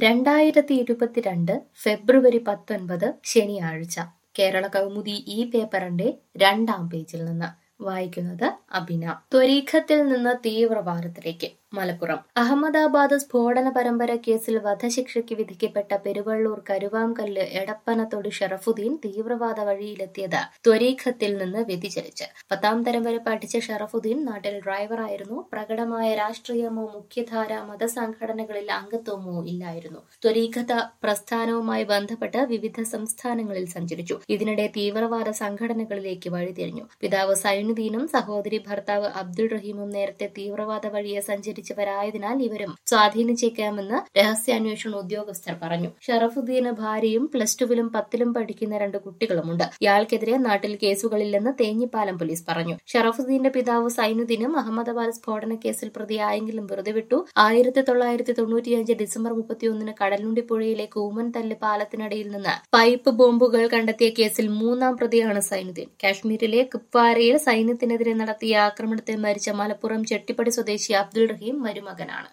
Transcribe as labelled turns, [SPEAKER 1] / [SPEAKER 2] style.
[SPEAKER 1] രണ്ടായിരത്തി ഇരുപത്തിരണ്ട് ഫെബ്രുവരി പത്തൊൻപത് ശനിയാഴ്ച കേരള കൗമുദി ഈ പേപ്പറിന്റെ രണ്ടാം പേജിൽ നിന്ന് വായിക്കുന്നത് അബിന ത്വരീഖത്തിൽ നിന്ന് തീവ്രവാദത്തിലേക്ക് മലപ്പുറം അഹമ്മദാബാദ് സ്ഫോടന പരമ്പര കേസിൽ വധശിക്ഷയ്ക്ക് വിധിക്കപ്പെട്ട പെരുവള്ളൂർ കരുവാംകല്ല് എടപ്പനത്തൊടി ഷറഫുദ്ദീൻ തീവ്രവാദ വഴിയിലെത്തിയത് ത്വരീഖത്തിൽ നിന്ന് വ്യതിചലിച്ച് പത്താം തരം വരെ പഠിച്ച ഷറഫുദ്ദീൻ നാട്ടിൽ ഡ്രൈവറായിരുന്നു പ്രകടമായ രാഷ്ട്രീയമോ മുഖ്യധാര മതസംഘടനകളിൽ അംഗത്വമോ ഇല്ലായിരുന്നു ത്വരീഖത്ത പ്രസ്ഥാനവുമായി ബന്ധപ്പെട്ട് വിവിധ സംസ്ഥാനങ്ങളിൽ സഞ്ചരിച്ചു ഇതിനിടെ തീവ്രവാദ സംഘടനകളിലേക്ക് വഴിതിരിഞ്ഞു പിതാവ് സൈനുദ്ദീനും സഹോദരി ഭർത്താവ് അബ്ദുൾ റഹീമും നേരത്തെ തീവ്രവാദ വഴിയെ സഞ്ചരിച്ചവരായതിനാൽ ഇവരും സ്വാധീനിച്ചേക്കാമെന്ന് രഹസ്യാന്വേഷണ ഉദ്യോഗസ്ഥർ പറഞ്ഞു ഷറഫുദ്ദീന് ഭാര്യയും പ്ലസ് ടുവിലും പത്തിലും പഠിക്കുന്ന രണ്ട് കുട്ടികളുമുണ്ട് ഇയാൾക്കെതിരെ നാട്ടിൽ കേസുകളില്ലെന്ന് തേഞ്ഞിപ്പാലം പോലീസ് പറഞ്ഞു ഷറഫുദ്ദീന്റെ പിതാവ് സൈനുദ്ദീനും അഹമ്മദാബാദ് സ്ഫോടന കേസിൽ പ്രതിയായെങ്കിലും വെറുതെ വിട്ടു ആയിരത്തി തൊള്ളായിരത്തി തൊണ്ണൂറ്റിയഞ്ച് ഡിസംബർ മുപ്പത്തിയൊന്നിന് കടലുണ്ടി പുഴയിലെ കൂമൻതല്ല് പാലത്തിനടിയിൽ നിന്ന് പൈപ്പ് ബോംബുകൾ കണ്ടെത്തിയ കേസിൽ മൂന്നാം പ്രതിയാണ് സൈനുദ്ദീൻ കാശ്മീരിലെ കുപ്വാരയിൽ സൈന്യത്തിനെതിരെ നടത്തിയ ആക്രമണത്തിൽ മരിച്ച മലപ്പുറം ചെട്ടിപ്പടി സ്വദേശി അബ്ദുൾ റഹീം മരുമകനാണ്